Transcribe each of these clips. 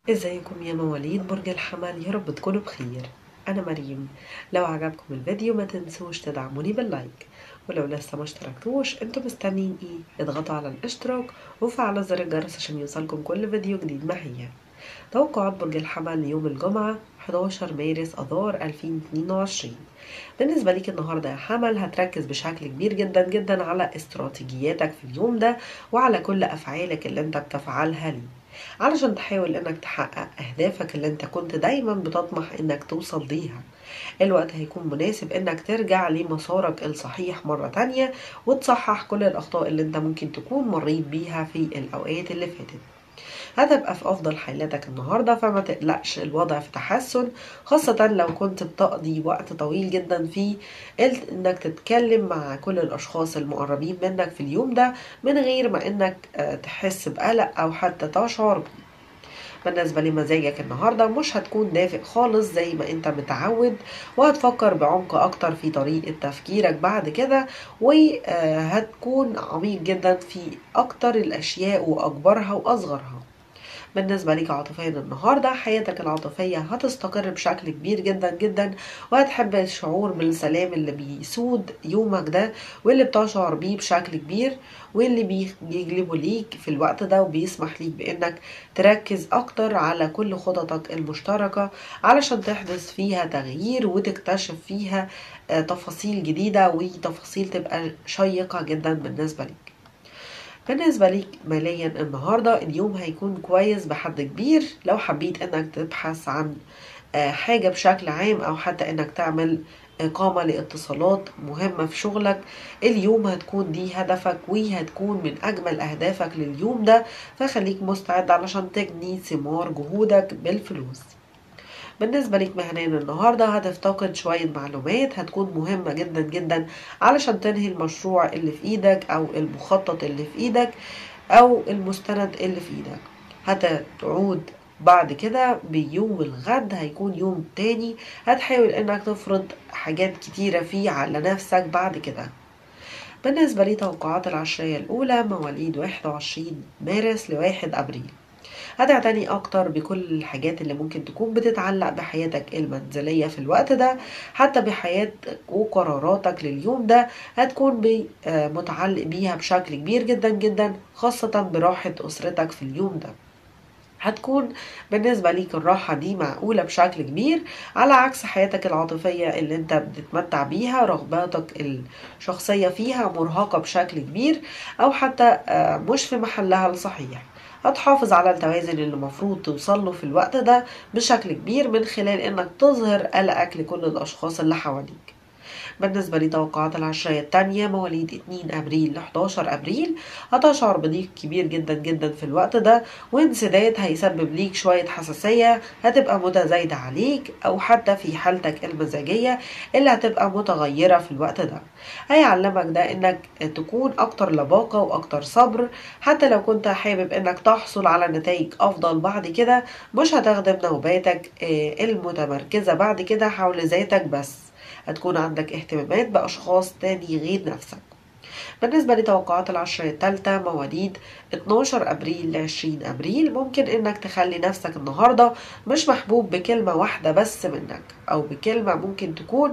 ازيكم يا مواليد برج الحمل يا رب تكونوا بخير انا مريم لو عجبكم الفيديو ما تنسوش تدعموني باللايك ولو لسه ما اشتركتوش انتوا مستنيين ايه اضغطوا على الاشتراك وفعلوا زر الجرس عشان يوصلكم كل فيديو جديد معايا توقعات برج الحمل ليوم الجمعة 11 مارس اذار 2022 بالنسبة ليك النهاردة يا حمل هتركز بشكل كبير جدا جدا على استراتيجياتك في اليوم ده وعلى كل افعالك اللي انت بتفعلها ليه علشان تحاول انك تحقق اهدافك اللي انت كنت دايما بتطمح انك توصل ليها الوقت هيكون مناسب انك ترجع لمسارك الصحيح مرة تانية وتصحح كل الاخطاء اللي انت ممكن تكون مريت بيها في الاوقات اللي فاتت هتبقى في افضل حالاتك النهارده فما تقلقش الوضع في تحسن خاصة لو كنت بتقضي وقت طويل جدا في انك تتكلم مع كل الاشخاص المقربين منك في اليوم ده من غير ما انك تحس بقلق او حتى تشعر بيه بالنسبة لمزاجك النهاردة مش هتكون دافئ خالص زي ما انت متعود وهتفكر بعمق اكتر في طريقة تفكيرك بعد كده وهتكون عميق جدا في اكتر الاشياء واكبرها واصغرها بالنسبة ليك عاطفيا النهاردة حياتك العاطفية هتستقر بشكل كبير جدا جدا وهتحب الشعور بالسلام اللي بيسود يومك ده واللي بتشعر بيه بشكل كبير واللي بيجلبه ليك في الوقت ده وبيسمح ليك بانك تركز اكتر على كل خططك المشتركة علشان تحدث فيها تغيير وتكتشف فيها تفاصيل جديدة وتفاصيل تبقى شيقة جدا بالنسبة ليك بالنسبة ليك ماليا النهاردة اليوم هيكون كويس بحد كبير لو حبيت انك تبحث عن حاجة بشكل عام او حتى انك تعمل إقامة لاتصالات مهمة في شغلك اليوم هتكون دي هدفك وهتكون من أجمل أهدافك لليوم ده فخليك مستعد علشان تجني ثمار جهودك بالفلوس بالنسبة ليك مهنيا النهاردة هتفتقد شوية معلومات هتكون مهمة جدا جدا علشان تنهي المشروع اللي في ايدك او المخطط اللي في ايدك او المستند اللي في ايدك هتعود بعد كده بيوم الغد هيكون يوم تاني هتحاول انك تفرض حاجات كتيرة فيه على نفسك بعد كده بالنسبة لتوقعات العشرية الأولى مواليد 21 مارس لواحد أبريل هتعتني اكتر بكل الحاجات اللي ممكن تكون بتتعلق بحياتك المنزلية في الوقت ده حتى بحياتك وقراراتك لليوم ده هتكون متعلق بيها بشكل كبير جدا جدا خاصة براحة أسرتك في اليوم ده هتكون بالنسبة ليك الراحة دي معقولة بشكل كبير على عكس حياتك العاطفية اللي انت بتتمتع بيها رغباتك الشخصية فيها مرهقة بشكل كبير او حتى مش في محلها الصحيح هتحافظ على التوازن اللي المفروض توصل له في الوقت ده بشكل كبير من خلال انك تظهر قلقك لكل الاشخاص اللي حواليك بالنسبة لتوقعات العشرية التانية مواليد 2 أبريل ل 11 أبريل هتشعر بضيق كبير جدا جدا في الوقت ده وانسداد هيسبب ليك شوية حساسية هتبقى متزايدة عليك أو حتى في حالتك المزاجية اللي هتبقى متغيرة في الوقت ده هيعلمك ده انك تكون اكتر لباقة واكتر صبر حتى لو كنت حابب انك تحصل على نتائج افضل بعد كده مش هتخدم نوباتك المتمركزة بعد كده حول ذاتك بس هتكون عندك اهتمامات بأشخاص تاني غير نفسك بالنسبة لتوقعات العشرة الثالثة مواليد 12 أبريل ل 20 أبريل ممكن إنك تخلي نفسك النهاردة مش محبوب بكلمة واحدة بس منك أو بكلمة ممكن تكون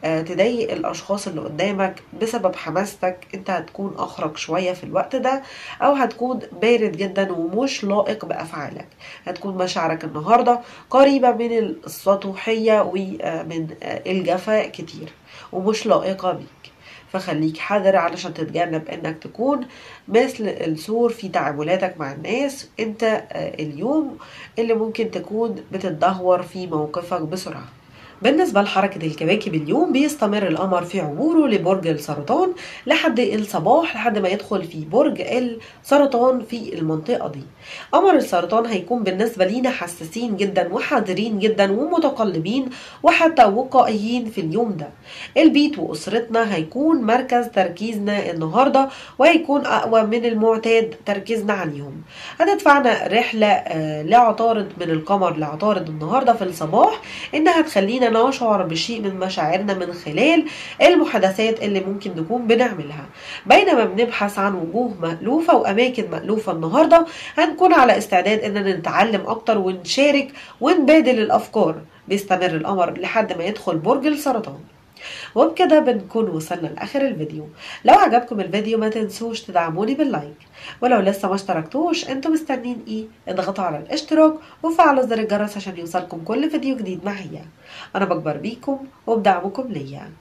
تضايق الأشخاص اللي قدامك بسبب حماستك أنت هتكون أخرج شوية في الوقت ده أو هتكون بارد جدا ومش لائق بأفعالك هتكون مشاعرك النهاردة قريبة من السطوحية ومن الجفاء كتير ومش لائقة بيك فخليك حذر علشان تتجنب انك تكون مثل السور في تعاملاتك مع الناس انت اليوم اللي ممكن تكون بتتدهور في موقفك بسرعه بالنسبة لحركة الكواكب اليوم بيستمر القمر في عبوره لبرج السرطان لحد الصباح لحد ما يدخل في برج السرطان في المنطقة دي قمر السرطان هيكون بالنسبة لينا حساسين جدا وحذرين جدا ومتقلبين وحتى وقائيين في اليوم ده البيت وأسرتنا هيكون مركز تركيزنا النهاردة وهيكون أقوى من المعتاد تركيزنا عليهم هتدفعنا رحلة لعطارد من القمر لعطارد النهاردة في الصباح إنها تخلينا نشعر بشيء من مشاعرنا من خلال المحادثات اللي ممكن نكون بنعملها بينما بنبحث عن وجوه مألوفة وأماكن مألوفة النهاردة هنكون على استعداد إننا نتعلم أكتر ونشارك ونبادل الأفكار بيستمر القمر لحد ما يدخل برج السرطان وبكده بنكون وصلنا لاخر الفيديو لو عجبكم الفيديو ما تنسوش تدعموني باللايك ولو لسه ما اشتركتوش انتوا مستنين ايه اضغطوا على الاشتراك وفعلوا زر الجرس عشان يوصلكم كل فيديو جديد معايا انا بكبر بيكم وبدعمكم ليا